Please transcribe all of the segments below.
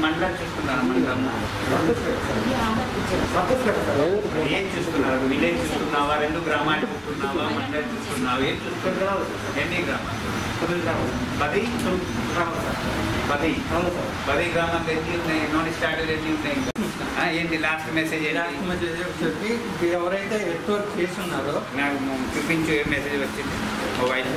మండలం చూస్తున్నారు మండలం ఏం చూస్తున్నారు విలేజ్ చూస్తున్నావా రెండు గ్రామాలు చూస్తున్నావా మండలం చూస్తున్నావా ఏం చూస్తున్నావు ఎన్ని గ్రామాలు పది పది పది గ్రామాలు ఎన్ని ఉన్నాయి నోటి స్టార్టర్ ఎన్ని ఉన్నాయి ఆ, ఏంటి లాస్ట్ మెసేజ్ లాస్ట్ మెసేజ్ వచ్చేసి ఎవరైతే ఎర్త్ వర్క్ చేస్తున్నారో నాకు చూపించు ఏ మెసేజ్ వచ్చింది మొబైల్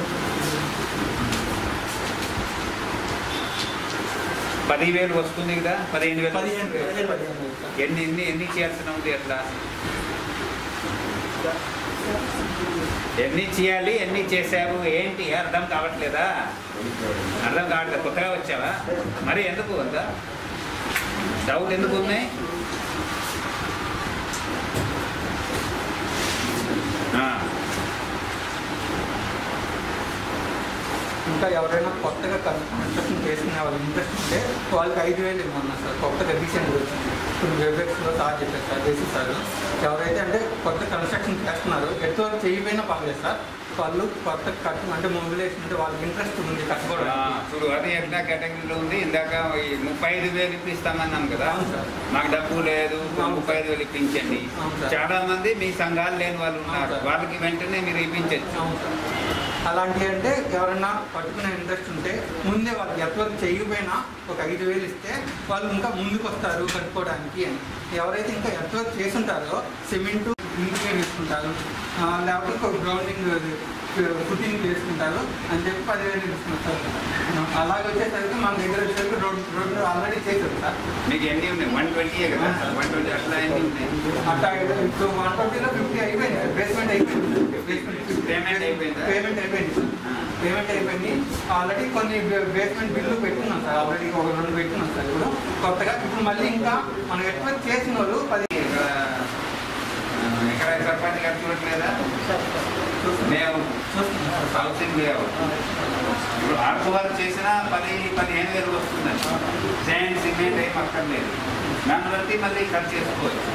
పదివేలు వస్తుంది కదా పదిహేను వేలు పదిహేను వస్తుంది. పదిహేను పదిహేను వేలు సార్. ఎన్ని ఎన్ని ఎన్ని చేయాల్సిన ఉంది అట్లా ఎన్ని చేయాలి ఎన్ని చేసావు ఏంటి అర్థం కావట్లేదా అర్థం కావట్లేదు కొత్తగా వచ్చావా మరి ఎందుకు అంత డౌట్ ఎందుకు ఉన్నాయి ఆ, ఇంకా ఎవరైనా కొత్తగా కన్స్ట్రక్షన్ చేసుకునే వాళ్ళు ఇంట్రెస్ట్ ఉంటే వాళ్ళకి ఐదు వేలు ఇవ్వమన్నారు సార్ కొత్తగా రీసెంట్గా వచ్చింది ఇప్పుడు వెబ్సైట్స్లో సార్ చెప్పారు సార్ చేసి సార్ ఎవరైతే అంటే కొత్త కన్స్ట్రక్షన్ చేస్తున్నారో ఎంతవరకు చేయకపోయినా పర్లేదు సార్ వాళ్ళు కొత్త కట్టు అంటే మొబిలైజేషన్ అంటే వాళ్ళకి ఇంట్రెస్ట్ ఉంది ఆ, కట్టుకోవడానికి చూడు అది ఎట్లా కేటగిరీలో ఉంది ఇందాక ఈ ముప్పై ఐదు వేలు ఇప్పిస్తామన్నాం కదా అవును సార్ మాకు డబ్బు లేదు అవును. ముప్పై ఐదు వేలు ఇప్పించండి అవును సార్. చాలా మంది మీ సంఘాలు లేని వాళ్ళు ఉన్నారు అవును సార్. వాళ్ళకి వెంటనే మీరు ఇప్పించచ్చు అవును సార్ అలాంటివి అంటే ఎవరైనా పట్టుకునే ఇంట్రెస్ట్ ఉంటే ముందే వాళ్ళకి ఎంతవరకు చేయకపోయినా ఒక ఐదు వేలు ఇస్తే వాళ్ళు ఇంకా ముందుకు వస్తారు కట్టుకోవడానికి అని ఎవరైతే ఇంకా ఎంతవరకు చేసుంటారో సిమెంట్ ఇంటికే వేసుకుంటారు ఆ, లేకపోతే ఒక గ్రౌండింగ్ ఫుటింగ్ చేసుకుంటారు అని చెప్పి పదివేలు తీసుకుంటారు సార్ అలాగే వచ్చేసరికి మన దగ్గర వచ్చేసరికి రోడ్ రోడ్డు ఆల్రెడీ చేశారు సార్ మీకు ఎన్ని ఉన్నాయి వన్ ట్వంటీ కదా వన్ ట్వంటీ అట్లా ఎన్ని ఉన్నాయి అట్లా ఇప్పుడు వన్ ట్వంటీలో ఫిఫ్టీ అయిపోయింది బేస్మెంట్ అయిపోయింది బేస్మెంట్ Payment అయిపోయిందా? పేమెంట్ అయిపోయింది సార్ పేమెంట్ అయిపోయింది ఆల్రెడీ కొన్ని బేస్మెంట్ బిల్లు పెట్టుకున్నాం సార్ ఆల్రెడీ ఒక రెండు పెట్టుకున్నాం సార్ ఇప్పుడు కొత్తగా ఇప్పుడు మళ్ళీ ఇంకా మనం ఎక్కువ చేసిన వాళ్ళు పది ఇక్కడ ఆ, ఎక్కడ సర్పంచ్ గారు చూడట్లేదా మేము చూస్తున్నాం సార్. హౌసింగ్ లేఅవుట్ ఇప్పుడు ఆర్ట్ వర్క్ చేసినా పది పదిహేను వేలు వస్తుందండి శాండ్ సిమెంట్ ఏం అక్కర్లేదు దాన్ని బట్టి మళ్ళీ ఖర్చు చేసుకోవచ్చు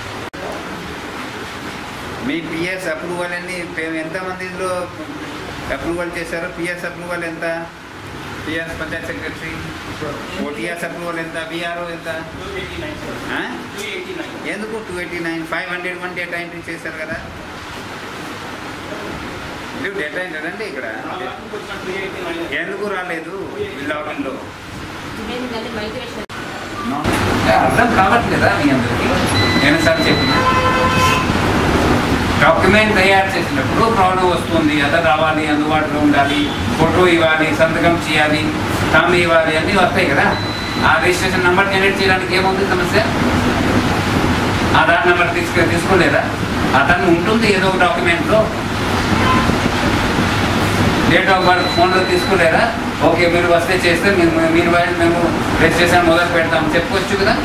మీ పిఎస్ అప్రూవల్ అన్ని ఎంతమందిలో అప్రూవల్ చేశారు పిఎస్ అప్రూవల్ ఎంత PS panchayat secretary OTS approval ఎంత బీఆర్ఓ ఎంత ఆ? ఎందుకు two eighty nine five hundred one data entry చేశారు కదా ఇది డేటా ఎంట్రీ అండి ఇక్కడ ఎందుకు రాలేదు లాగిన్లో అర్థం కావట్లేదా మీ అందరికి నేను సార్ చెప్పిన డాక్యుమెంట్ తయారు చేసినప్పుడు ప్రాబ్లం వస్తుంది అద రావాలి అందుబాటులో ఉండాలి ఫోటో ఇవ్వాలి సంతకం చేయాలి థమ్ ఇవ్వాలి అన్నీ వస్తాయి కదా ఆ రిజిస్ట్రేషన్ నెంబర్ జనరేట్ చేయడానికి ఏముంది సమస్య ఆధార్ నెంబర్ తీసుకు తీసుకోలేదా అతను ఉంటుంది ఏదో ఒక డాక్యుమెంట్లో డేట్ ఆఫ్ బర్త్ ఫోన్లో తీసుకోలేరా ఓకే మీరు వస్తే చేస్తే మేము మీరు వాడిని మేము రిజిస్ట్రేషన్ మొదలు పెడతాం చెప్పొచ్చు కదా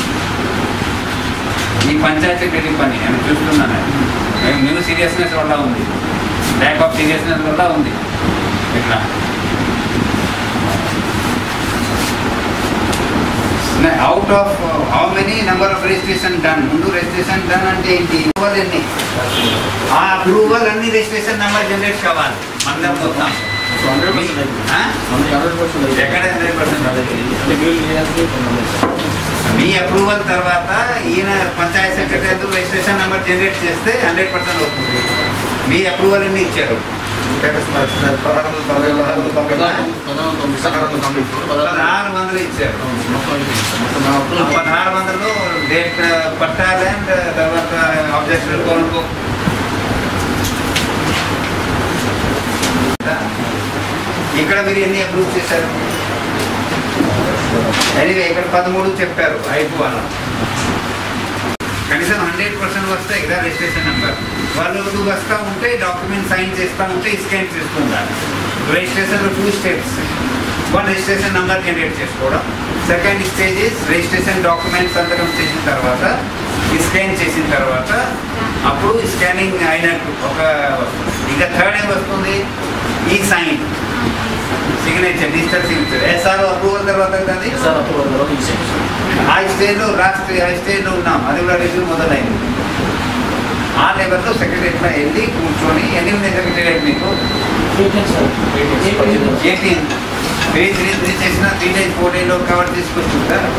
ఈ పంచాయతీ సెక్రటరీ పని నేను చూస్తున్నాను మేము న్యూ సీరియస్నెస్ వల్ల ఉంది ల్యాక్ ఆఫ్ సీరియస్నెస్ వల్ల ఉంది ఇట్లా out of how many number of registration done ముందు రిజిస్ట్రేషన్ డన్ అంటే ఏంటి అప్రూవల్ ఎన్ని ఆ అప్రూవల్ అన్ని రిజిస్ట్రేషన్ నెంబర్ జనరేట్ కావాలి అందరం మొత్తం ఆ? ఎక్కడ హండ్రెడ్ పర్సెంట్ మీ అప్రూవల్ తర్వాత ఈయన panchayat secretary registration number generate చేస్తే హండ్రెడ్ పర్సెంట్ అవుతుంది మీ అప్రూవల్ ఎన్ని ఇచ్చారు పదహారు వందలు ఇచ్చారు పదహారు వందలు డేట్ పట్టాలి అండ్ తర్వాత ఆబ్జెక్షన్ కొనుక్కో ఇక్కడ మీరు ఎన్ని అప్రూవ్ చేశారు ఎనివే ఇక్కడ పదమూడు చెప్పారు అయిపోవాలి కనీసం హండ్రెడ్ పర్సెంట్ వస్తాయి కదా రిజిస్ట్రేషన్ నెంబర్ వాళ్ళు నువ్వు వస్తూ ఉంటే డాక్యుమెంట్ సైన్ చేస్తూ ఉంటే స్కాన్ చేస్తుండాలి రిజిస్ట్రేషన్లో two steps one registration number generate చేసుకోవడం second stage is registration document సంతకం చేసిన తర్వాత స్కాన్ చేసిన తర్వాత అప్పుడు స్కానింగ్ అయినట్టు ఒక వస్తుంది ఇంకా థర్డ్ ఏం వస్తుంది ఈ sign signature digital signature SR approval తర్వాత కదా అది? ఆ స్టేజ్లో రాష్ట్ర ఆ స్టేజ్లో ఉన్నాం అది కూడా రివ్యూ మొదలైంది ఆ లెవెల్లో సెక్రటరీలో వెళ్ళి కూర్చొని ఎన్ని ఉన్నాయి సెక్రటరీ మీకు ఎయిటీన్ త్రీ త్రీ త్రీ చేసిన త్రీ డేస్ ఫోర్ డేలో కవర్ తీసుకొచ్చు సార్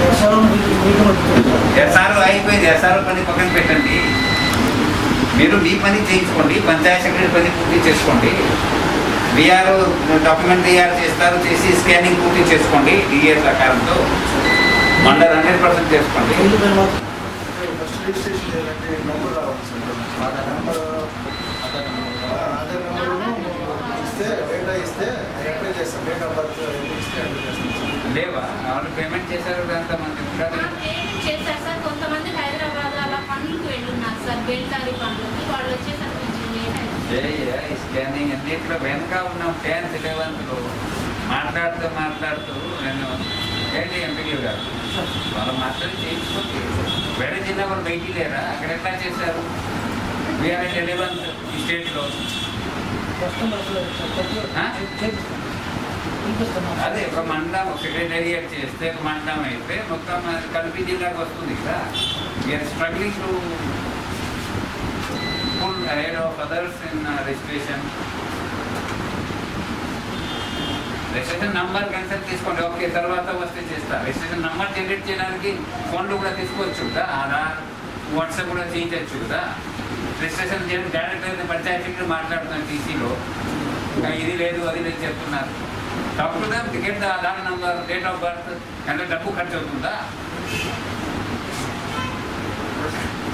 ఎస్ఆర్ఓ అయిపోయింది ఎస్ఆర్ఓ పని పక్కన పెట్టండి మీరు మీ పని చేయించుకోండి పంచాయత్ సెక్రటరీ పని పూర్తి చేసుకోండి డిఆర్ డాక్యుమెంట్ డిఆర్ చేస్తారు చేసి స్కానింగ్ పూర్తి చేసుకోండి డిఏ ప్రకారంతో మండల్ హండ్రెడ్ పర్సెంట్ చేసుకోండి ఫస్ట్ రిజిస్ట్రేషన్ చేయాలంటే నెంబర్ రావాలి సార్ ఆ నెంబర్ ఆధార్ నెంబర్ను ఇస్తే డేటా ఇస్తే అప్లై చేస్తాం డేట్ ఆఫ్ బర్త్ ఇస్తే అప్లై చేస్తాం సార్ లేవా వాళ్ళు పేమెంట్ చేశారు దాంతో మనకి ఇంకా ఏం చేశారు సార్ కొంతమంది హైదరాబాద్ అలా పనులకు వెళ్ళున్నారు సార్ బెల్టారి పనులకి వాళ్ళు వచ్చేసరికి కొంచెం లేట్ అయింది స్కానింగ్ అన్నింటిలో వెనక ఉన్నాం టెన్త్ లెవెన్త్లో మాట్లాడుతూ మాట్లాడుతూ నేను ఏంటి ఎంపీలు గారు వాళ్ళు మాట్లాడి చేయించుకోండి వేరే జిల్లా వాళ్ళు బయటికి లేరా అక్కడ ఎట్లా చేశారు వీఆర్ లెవెన్త్ ఈ స్టేట్లో అదే ఒక మండలం సెక్రటేరియట్ చేస్తే ఒక మండలం అయితే మొత్తం అది కలిపి జిల్లాకు వస్తుంది కదా we're struggling to pull ahead of others in registration registration number cancel తీసుకోండి ఓకే తర్వాత వస్తే చేస్తా రిజిస్ట్రేషన్ నంబర్ జనరేట్ చేయడానికి ఫోన్లు కూడా తీసుకోవచ్చు కదా ఆధార్ వాట్సాప్ కూడా చేయించవచ్చు కదా రిజిస్ట్రేషన్ చేయడం డైరెక్ట్ అయితే పంచాయతీకి మాట్లాడుతున్నాను టీసీలో ఇంకా ఇది లేదు అది లేదు చెప్తున్నారు talk to them ticket Aadhaar number date of birth ఎంత డబ్బు ఖర్చు అవుతుందా